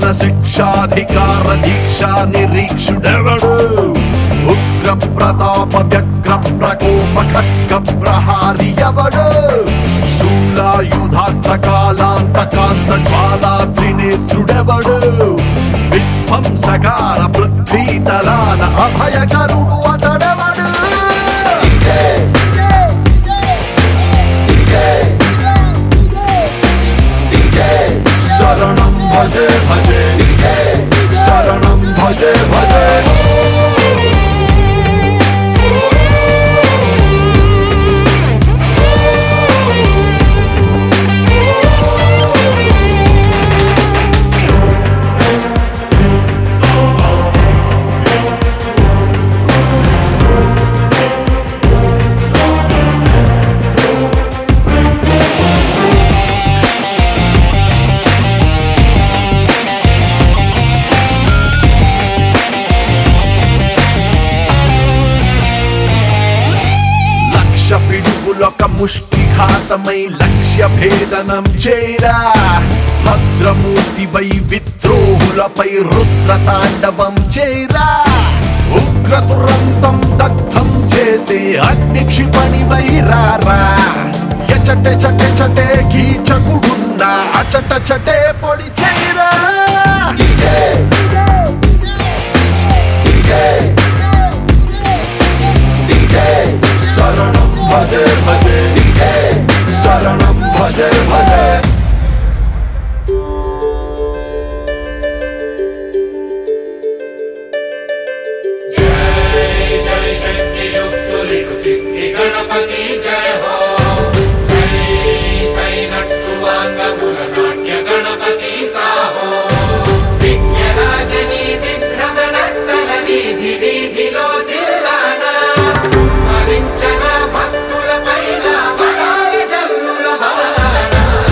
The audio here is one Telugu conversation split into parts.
శిక్షాధికార దీక్ష నిరీక్షుడెవడు ఉగ్ర ప్రతాప వ్యగ్ర ప్రకోప ఖడ్గ ప్రహారి ఎవడు శూలాయుధాంత కాలాంతకాంత జ్వాలా త్రినేత్రుడెవడు విధ్వంసకార పృథ్వీతలాన అభయకరుడు అతడెవడు శరణం భజే భజే శరణం భజే భజే లక్ష పిడుగులొక ముష్టిఘాతమై లక్ష్య భేదనం చేరా భద్రమూర్తిపై విద్రోహులపై రుద్ర తాండవం చేరా ఉగ్ర దురంతం దగ్ధం చేసే అగ్ని క్షిపణి వైరారా ఎచటే చటే చటే కీచకుడున్న అచట చటే పొడి చేరా శరణం భజే భజే శరణం భజే భజే जय जय शक्ति युक्त लिटु सिद्धि गणपति जय हो सै सै नट्टु वाङ्गमुल नाट्य गणपति साहो विज्ञराजनी విభ్రమణత్తల వీధి వీధిలో తిల్లానా మరించన భక్తుల పైన వరాల జల్లుల వాన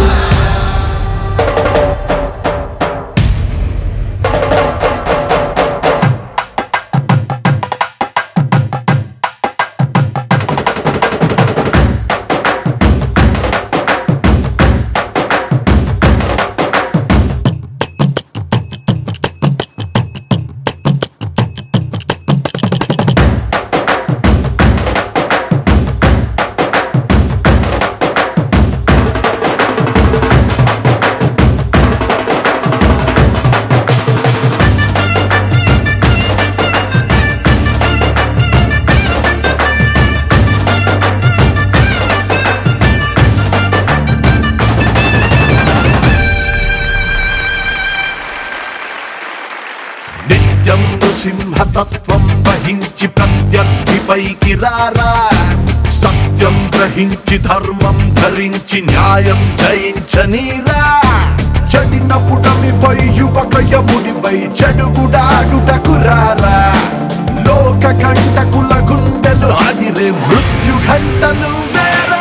నిత్యం నృసింహతత్వం వహించి ప్రత్యర్థిపైకి రారా సత్యం గ్రహించి ధర్మం ధరించి న్యాయం జయించనీరా చెడిన పుటమిపై యువక యముడిపై చెడుగుడాడుటకు రారా లోక కంటకుల గుండెలు అదిరే మృత్యు ఘంటలు వేరా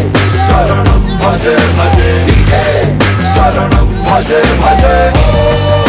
శరణం భజే భజే శరణం భజే భజే